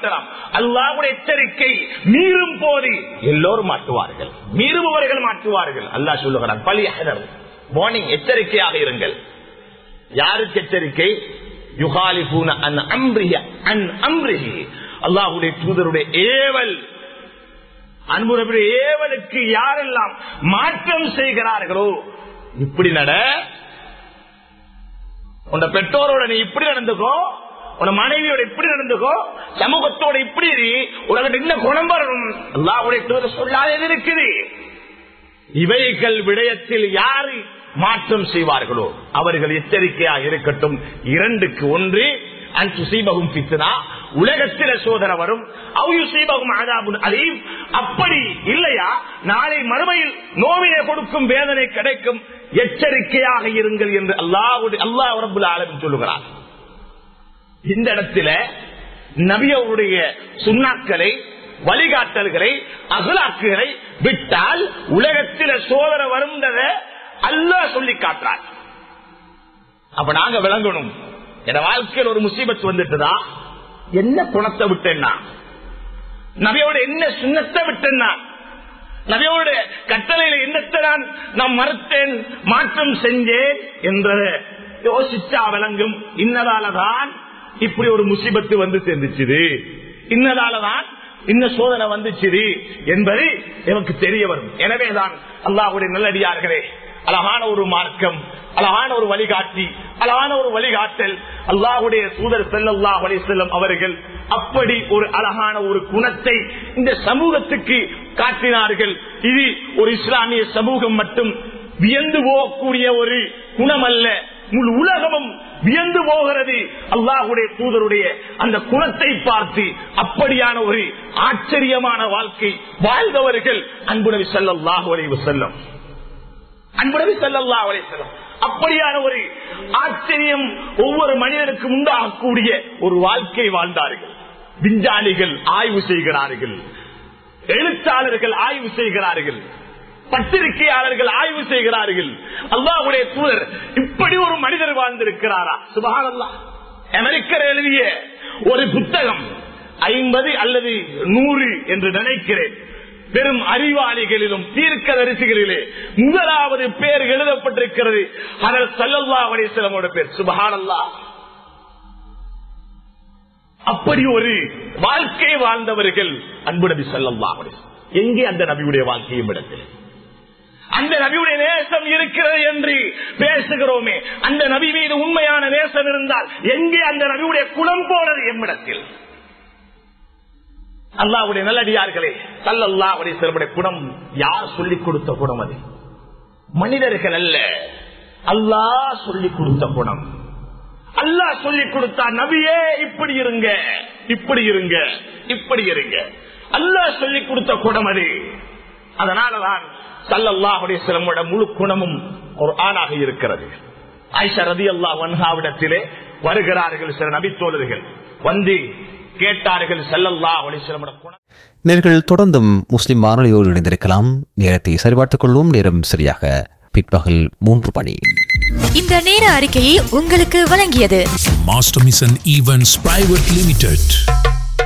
மாட்டலாம் அல்லாஹ்வுடைய எச்சரிக்கை மீறும் போது எல்லோரும் மாட்டுவார்கள் மீறுபவர்கள் மாட்டுவார்கள் அல்லாஹ் சொல்லுகிறான் பலி மார்னிங் எச்சரிக்கையாக இருங்கள் யாருக்கு எச்சரிக்கை யுகாலிபூன அன் அம்ரிஹ அன் அம்ரிஹி அல்லாஹ்வுடைய தூதருடைய ஏவல் அன்புடைய ஏவலுக்கு யாரெல்லாம் மாற்றம் செய்கிறார்களோ இப்படி நட உன் பெற்றோரோட நீ இப்படி நடந்துக்கோ உன் மனைவியோட இப்படி நடந்துக்கோ சமூகத்தோட இப்படி இரு, உனக்கு என்ன குணம் வரணும் அல்லாஹ்வுடைய தூதர் சொல்லாதது இருக்குது இவைகள் விடயத்தில் யாரு மாற்றம் செய்வார்களோ அவர்கள் எச்சரிக்கையாக இருக்கட்டும் இரண்டுக்கு ஒன்று அன்புசீபகும் பித்தனா உலகத்தில சோதனை வரும் அவுயுசீபகும் ஆதாபுன் அலீம் அப்படி இல்லையா நாளை மறுமையில் நோவினை கொடுக்கும் வேதனை கிடைக்கும் எச்சரிக்கையாக இருங்கள் என்று அல்லாவுடைய அல்லாஹ் ரபுல் ஆலமின் சொல்லுகிறார் இந்த இடத்துல நபியவருடைய சுண்ணாக்களை வழிகாட்டல்களை அகலாக்குகளை விட்டால் உலகத்தில சோதனை வருந்ததை அல்லாஹ் சொல்லி காட்டுறார் அப்ப நாங்க விளங்கணும் என் வாழ்க்கையில் ஒரு முசீபத் வந்துட்டுதா என்ன குணத்தை விட்டேன்னா நபியோட என்ன சுண்ணத்தை விட்டேன்னா நபியோட கட்டளையில என்னத்தை நான் நான் மறுத்தேன் மாற்றம் செஞ்சேன் என்றதை யோசிச்சா விளங்கும் இன்னதாலதான் இப்படி ஒரு முசிபத்து வந்து சேர்ந்துச்சுது இன்னதாலதான் இன்ன சோதனை வந்துச்சுது என்பது எனக்கு தெரிய வரும் எனவேதான் அல்லாஹுடைய நல்லடியார்களே அழகான ஒரு மார்க்கம் அழகான ஒரு வழிகாட்டி அழகான ஒரு வழிகாட்டல் அல்லாஹுடைய தூதர் செல்லல்லா வழி செல்லும் அவர்கள் அப்படி ஒரு அழகான ஒரு குணத்தை இந்த சமூகத்துக்கு காட்டினார்கள் இது ஒரு இஸ்லாமிய சமூகம் மட்டும் வியந்து போகக்கூடிய ஒரு குணம் அல்ல முழு உலகமும் வியந்து போகிறது அல்லாஹுடைய தூதருடைய அந்த குணத்தை பார்த்து அப்படியான ஒரு ஆச்சரியமான வாழ்க்கை வாழ்ந்தவர்கள் அன்புடவி செல்லல்லாஹு அலைவு செல்லும் அன்புடவி செல்லல்லா அலை செல்லும் அப்படியான ஒரு ஆச்சரியம் ஒவ்வொரு மனிதனுக்கும் உண்டாகக்கூடிய ஒரு வாழ்க்கை வாழ்ந்தார்கள் விஞ்ஞானிகள் ஆய்வு செய்கிறார்கள் எழுத்தாளர்கள் ஆய்வு செய்கிறார்கள் பத்திரிகையாளர்கள் ஆய்வு செய்கிறார்கள் அல்லாஹுடைய தூதர் இப்படி ஒரு மனிதர் வாழ்ந்திருக்கிறாரா சுபகானல்லா அமெரிக்கர் எழுதிய ஒரு புத்தகம் ஐம்பது அல்லது நூறு என்று நினைக்கிறேன் பெரும் அறிவாளிகளிலும் தீர்க்க தரிசிகளிலே முதலாவது பேர் எழுதப்பட்டிருக்கிறது அதல் சல்லல்லா அலிஸ்லமோட பேர் சுபஹானல்லா அப்படி ஒரு வாழ்க்கை வாழ்ந்தவர்கள் அன்பு நபி சல்லல்லா அலிஸ்லாம் எங்கே அந்த நபியுடைய வாழ்க்கையும் இடத்தில் அந்த நபியுடைய நேசம் இருக்கிறது என்று பேசுகிறோமே அந்த நபி மீது உண்மையான நேசம் இருந்தால் எங்கே அந்த நபியுடைய குலம் போனது எம்மிடத்தில் அல்லாவுடைய நல்லடியார்களே சல்லல்லா சிலருடைய குணம் யார் சொல்லிக் கொடுத்த குணம் அது மனிதர்கள் அல்ல அல்லாஹ் சொல்லிக் கொடுத்த குணம் அல்லாஹ் சொல்லிக் கொடுத்தா நபியே இப்படி இருங்க இப்படி இருங்க இப்படி இருங்க அல்லாஹ் சொல்லிக் கொடுத்த குணம் அது அதனாலதான் சல்லல்லாஹுடைய சிலமோட முழு குணமும் ஒரு ஆணாக இருக்கிறது ஐஷா ரதி அல்லா வன்ஹாவிடத்திலே வருகிறார்கள் சில நபித்தோழர்கள் வந்து கேட்டார்கள் சல்லல்லா அலிஸ்லமோட குணம் நேர்கள் தொடர்ந்தும் முஸ்லிம் வானொலியோடு இணைந்திருக்கலாம் நேரத்தை சரிபார்த்துக் கொள்வோம் நேரம் சரியாக பிற்பகல் மூன்று மணி இந்த நேர அறிக்கையை உங்களுக்கு வழங்கியது Master Mission Events Private Limited.